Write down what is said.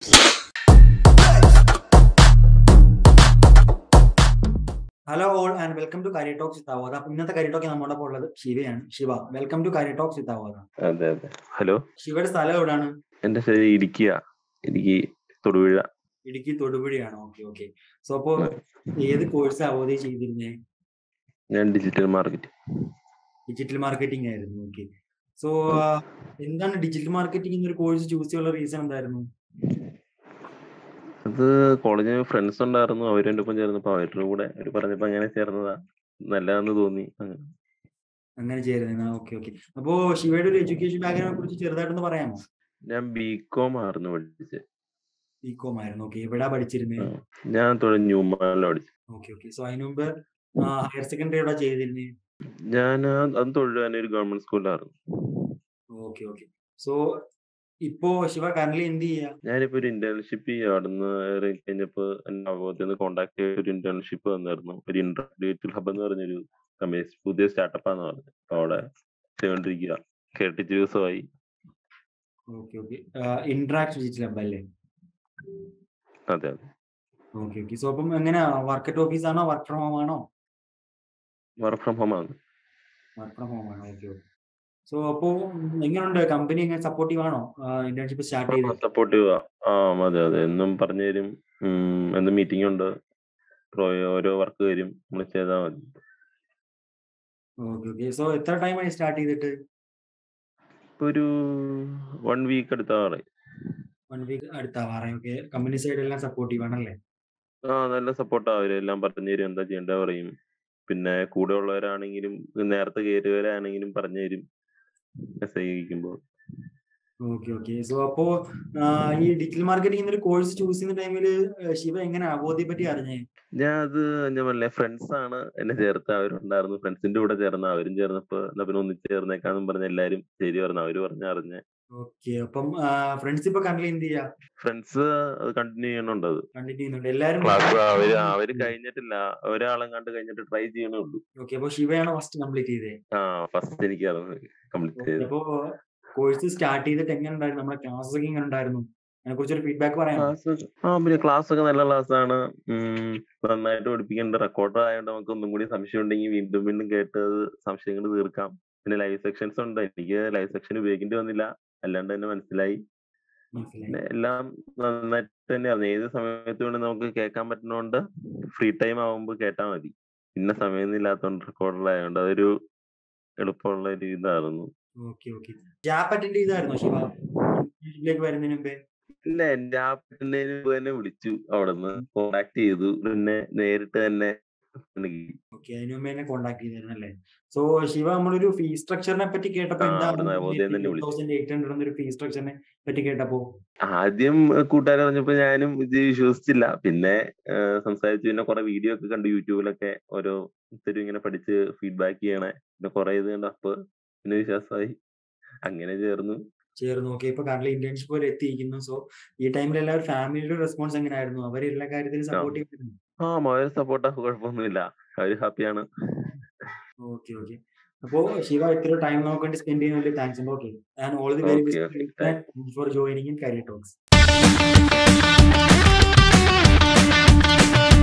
Hello all and welcome to career talks with Avodha ഇന്നത്തെ career talk നമ്മുടെ ഒപ്പം ഉള്ളത് ശിവയാണ് Shiva welcome to career talks with Avodha അതെ അതെ ഹലോ ശിവയുടെ സ്ഥലം എവിടെയാണ് എന്റെ ശരി ഇടുക്കിയ ഇടുക്കി തൊടുപുഴ ഇടുക്കി തൊടുപുഴയാണ് ഓക്കെ ഓക്കെ സോ അപ്പോ ഏത് കോഴ്സ് അവോദ ചെയ്തിരുന്നേ ഞാൻ ഡിജിറ്റൽ മാർക്കറ്റ് ഡിജിറ്റൽ മാർക്കറ്റിംഗ് ആയിരുന്നു ഓക്കെ സോ എന്താണ് ഡിജിറ്റൽ മാർക്കറ്റിംഗ് എന്നൊരു കോഴ്സ് ചൂസ് ചെയ്യാനുള്ള റീസൺ എന്തായിരുന്നു അത് കോളേജിൽ ഫ്രണ്ട്സ് ഉണ്ടായിരുന്നു അവരെന്റെ ഒപ്പം ചേർന്നപ്പോ അവരുടെ കൂടെ അവർ പറഞ്ഞപ്പോ അങ്ങനെ ചേർന്നതാ നല്ലതാന്ന് തോന്നി അങ്ങനെ അങ്ങനെ ചേരുന്ന ഓക്കെ ഓക്കെ അപ്പോ ശിവയുടെ ഒരു എഡ്യൂക്കേഷൻ ബാക്ക്ഗ്രൗണ്ടിനെ കുറിച്ച് ചെറുതായിട്ടൊന്ന് പറയാമോ ഞാൻ ബി കോം ആയിരുന്നു പഠിച്ചത് ബികോം ആയിരുന്നു ഓക്കെ എവിടാ പഠിച്ചിരുന്നത് ആ. ഞാൻ തുടങ്ങി ന്യൂമാനിലാണ് പഠിച്ചത് ഓക്കെ ഓക്കെ സോ അതിനു മുമ്പ് ഹയർ സെക്കൻഡറി എവിടെ ചെയ്തിരുന്നത് ഞാൻ അത് തൊഴിലാൻ ഒരു ഗവൺമെന്റ് സ്കൂളിലായിരുന്നു ഓക്കെ ഓക്കെ സോ ഇപ്പോ ശിവ കറന്റ് എന്ത് ചെയ്യാ ഞാനിപ്പോ ഒരു ഇന്റേൺഷിപ്പ് അവിടുന്ന് ഇറങ്ങി കഴിഞ്ഞപ്പോ എന്നെ അവബോധത്തിൽ നിന്ന് കോണ്ടാക്ട് ചെയ്ത ഒരു ഇന്റേൺഷിപ്പ് വന്നായിരുന്നു ഒരു ഇന്റർഡിജിറ്റൽ ഹബ് എന്ന് പറഞ്ഞൊരു കമ്പനി പുതിയ സ്റ്റാർട്ടപ്പ് ആണെന്ന് പറഞ്ഞു അപ്പൊ അവിടെ ചെയ്തോണ്ടിരിക്കുക കേട്ടിട്ട് ദിവസമായി okay okay interact digital hub അല്ലേ അതെ അതെ ഓക്കെ ഓക്കെ സോ അപ്പം എങ്ങനെയാ വർക്ക് അറ്റ് ഓഫീസ് ആണോ വർക്ക് ഫ്രം ഹോം ആണോ വർക്ക് ഫ്രം ഹോം ആണ് വർക്ക് ഫ്രം ഹോം ആണോ ഓക്കെ ഓക്കെ സോ അപ്പോ എങ്ങനെയുണ്ട് കമ്പനി എങ്ങനെ സപ്പോർട്ടീവ് ആണോ ഇന്റേൺഷിപ്പ് സ്റ്റാർട്ട് ചെയ്ത് സപ്പോർട്ടീവ് ആ അതെ അതെ എന്നും പറഞ്ഞു തരും ഉം, എന്നും മീറ്റിംഗ് ഉണ്ട് ഓ- ഓരോ വർക്ക് തരും നമ്മൾ ചെയ്താൽ മതി ഓക്കെ ഓക്കെ സോ എത്ര ടൈമായി സ്റ്റാർട്ട് ചെയ്തിട്ട് ഇപ്പൊ ഒരു വൺ വീക്ക് എടുത്താ പറയും വൺ വീക്ക് അടുത്താവാറേ ഓക്കെ കമ്പനി സൈഡ് എല്ലാം സപ്പോർട്ടീവ് ആണല്ലേ ആ നല്ല സപ്പോർട്ടാ അവര് എല്ലാം പറഞ്ഞു തരും എന്താ ചെയ്യേണ്ടത് പറയും പിന്നെ കൂടെ ഉള്ളവരാണെങ്കിലും നേരത്തെ കയറിയവരാണെങ്കിലും പറഞ്ഞു തരും മെസ്സേജ് അയക്കുമ്പോൾ ഓക്കെ ഓക്കെ സോ അപ്പോ ആ, ഈ ഡിജിറ്റൽ മാർക്കറ്റിംഗ് ഒരു കോഴ്സ് ചൂസ് ചെയ്യുന്ന ടൈമിൽ ശിവ എങ്ങനെ അവോധയെ പറ്റി അറിഞ്ഞേ ഞാൻ അത് ഞാൻ പറഞ്ഞില്ലേ ഫ്രണ്ട്സ് ആണ് എന്നെ ചേർത്ത് അവരുണ്ടായിരുന്നു ഫ്രണ്ട്സിന്റെ കൂടെ ചേർന്ന അവരും ചേർന്നപ്പോ എന്നാ പിന്നെ ഒന്നിച്ച് ചേർന്നേക്കാന്നും പറഞ്ഞ എല്ലാരും ശരി പറഞ്ഞു അവര് പറഞ്ഞ അറിഞ്ഞ ഓക്കെ അപ്പം ഫ്രണ്ട്സ് ഇപ്പൊ കണ്ടില്ല എന്ത് ചെയ്യാ ഫ്രണ്ട്സ് അത് കണ്ടിന്യൂ ചെയ്യണുണ്ട് അത് കണ്ടിന്യൂ ചെയ്യുന്നുണ്ട് എല്ലാരും ക്ലാസ് അവര് അവര് കഴിഞ്ഞിട്ടില്ല ഒരാളെ കണ്ട് കഴിഞ്ഞിട്ട് ട്രൈ ചെയ്യണേ ഉള്ളൂ ഓക്കെ അപ്പൊ ശിവയാണ് ഫസ്റ്റ് കംപ്ലീറ്റ് ചെയ്തേ ആ ഫസ്റ്റ് എനിക്ക് കംപ്ലീറ്റ് Okay, ചെയ്തു അപ്പോ കോഴ്സ് സ്റ്റാർട്ട് ചെയ്തിട്ട് എങ്ങനെ ഉണ്ടായിരുന്നു നമ്മുടെ ക്ലാസ്സസ് ഒക്കെ എങ്ങനെ ഉണ്ടായിരുന്നു അതിനെ കുറിച്ചൊരു ഫീഡ്ബാക്ക് പറയാം ക്ലാസ് ആ പിന്നെ ക്ലാസ് ഒക്കെ നല്ല ക്ലാസ് ആണ് ഉം, നന്നായിട്ട് പഠിപ്പിക്കേണ്ട റെക്കോർഡർ ആയതുകൊണ്ട് നമുക്ക് ഒന്നും കൂടി സംശയം ഉണ്ടെങ്കിൽ വീണ്ടും വീണ്ടും കേട്ട് അത് സംശയങ്ങൾ തീർക്കാം പിന്നെ ലൈവ് സെക്ഷൻസ് ഉണ്ട് എനിക്ക് ലൈവ് സെക്ഷൻ ഉപയോഗിക്കേണ്ടി വന്നില്ല അല്ലാണ്ട് തന്നെ മനസ്സിലായി പിന്നെ എല്ലാം നന്നായിട്ട് തന്നെയായിരുന്നു ഏത് സമയത്ത് വേണ്ടി നമുക്ക് കേൾക്കാൻ പറ്റുന്നോണ്ട് ഫ്രീ ടൈം ആവുമ്പോൾ കേട്ടാൽ മതി ഇന്ന സമയമൊന്നും ഇല്ലാത്തതുകൊണ്ട് റെക്കോർഡർ ആയതുകൊണ്ട് അതൊരു എളുപ്പമുള്ള ഒരു ഇതായിരുന്നു ഓക്കെ ഓക്കെ ജാപ്പ് അറ്റൻഡ് ചെയ്തായിരുന്നോ ശിവ ഇതിലേക്ക് വരുന്നതിന് മുമ്പേ ഇല്ല എന്റെ ആ പെണ്ണിന് തന്നെ വിളിച്ചു അവിടുന്ന് കോണ്ടാക്ട് ചെയ്തു പിന്നെ നേരിട്ട് തന്നെ പെണ്ണ് കിട്ടി. ഓക്കെ അതിന് മുമ്പേ എന്നെ കോൺടാക്ട് ചെയ്തിരുന്നു അല്ലേ സോ ശിവ നമ്മളൊരു ഫീ സ്ട്രക്ചറിനെ പറ്റി കേട്ടപ്പോ ആ, എന്താണ് അവിടുന്ന് നവോദയം തന്നെ വിളിച്ചു. തൗസൻഡ് എയ്റ്റ് ഹൺഡ്രഡ് എന്നൊരു ഫീ സ്ട്രക്ചറിനെ പറ്റി കേട്ടപ്പോ ആദ്യം കൂട്ടുകാരെ പറഞ്ഞപ്പോ ഞാനും ഇത് വിശ്വസിച്ചില്ല പിന്നെ ആ, സംസാരിച്ചു പിന്നെ കുറെ വീഡിയോ ഒക്കെ കണ്ടു യൂട്യൂബിലൊക്കെ ഓരോ ഇത്തിരി ഇങ്ങനെ പഠിച്ച് ഫീഡ്ബാക്ക് ചെയ്യണേ പിന്നെ കുറെ ഇത് കണ്ടു അപ്പൊ പിന്നെ വിശ്വാസമായി അങ്ങനെ ചേർന്നു ചേർന്നു ഓക്കെ ഇപ്പൊ കറന്റ് ഇന്റേൺഷിപ്പ് വരെ എത്തിയിരിക്കുന്നു സോ ഈ ടൈമിൽ എല്ലാവരും ഫാമിലിയുടെ റെസ്പോൺസ് എങ്ങനെയായിരുന്നു അവർ എല്ലാ കാര്യത്തിലും സപ്പോർട്ട് ചെയ്തിരുന്നു ആ മൊബൈൽ സപ്പോർട്ടാ കുഴപ്പമൊന്നുമില്ല അവര് ഹാപ്പിയാണ് ഓക്കെ ഓക്കെ അപ്പോ ശിവ ഇത്ര ടൈം നമുക്ക് വേണ്ടി സ്പെൻഡ് ചെയ്യുന്നതിൽ താങ്ക്സ് ഉണ്ട് okay and all the very Okay, okay. Best for joining in career talks